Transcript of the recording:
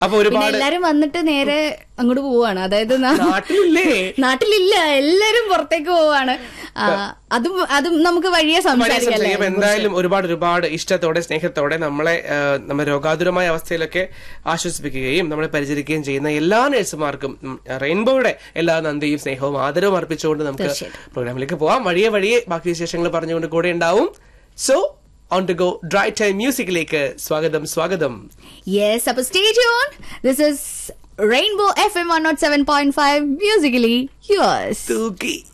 അപ്പൊ പിന്നെ ഒരുപാട് എല്ലാരും വന്നിട്ട് നേരെ അങ്ങോട്ട് പോവാണ് അതായത് ന- നാട്ടിലില്ലേ നാട്ടിലില്ല എല്ലാരും പുറത്തേക്ക് പോവാണ് ആ, അതും അതും നമുക്ക് വഴിയെ വളരെ സംസാരിക്കാം സംസാരിക്കാം. അപ്പൊ അല്ലേ? എന്തായാലും ഒരുപാട് ഒരുപാട് ഇഷ്ടത്തോടെ സ്നേഹത്തോടെ നമ്മളെ ആ, നമ്മുടെ രോഗാതുരമായ അവസ്ഥയിലൊക്കെ ആശ്വസിപ്പിക്കുകയും നമ്മളെ പരിചരിക്കുകയും ചെയ്യുന്ന എല്ലാ നഴ്സുമാർക്കും ഉം, റെയിൻബോയുടെ എല്ലാ നന്ദിയും സ്നേഹവും ആദരവും അർപ്പിച്ചുകൊണ്ട് നമുക്ക് പ്രോഗ്രാമിലേക്ക് പോവാം വഴിയെ വഴിയെ ബാക്കി വിശേഷങ്ങൾ പറഞ്ഞുകൊണ്ട് കൂടെ ഉണ്ടാവും so on to go drive time മ്യൂസിക്കിലേക്ക് സ്വാഗതം സ്വാഗതം യെസ് അപ്പൊ stay tune this is rainbow F M one naught seven point five musically yours തൂക്കി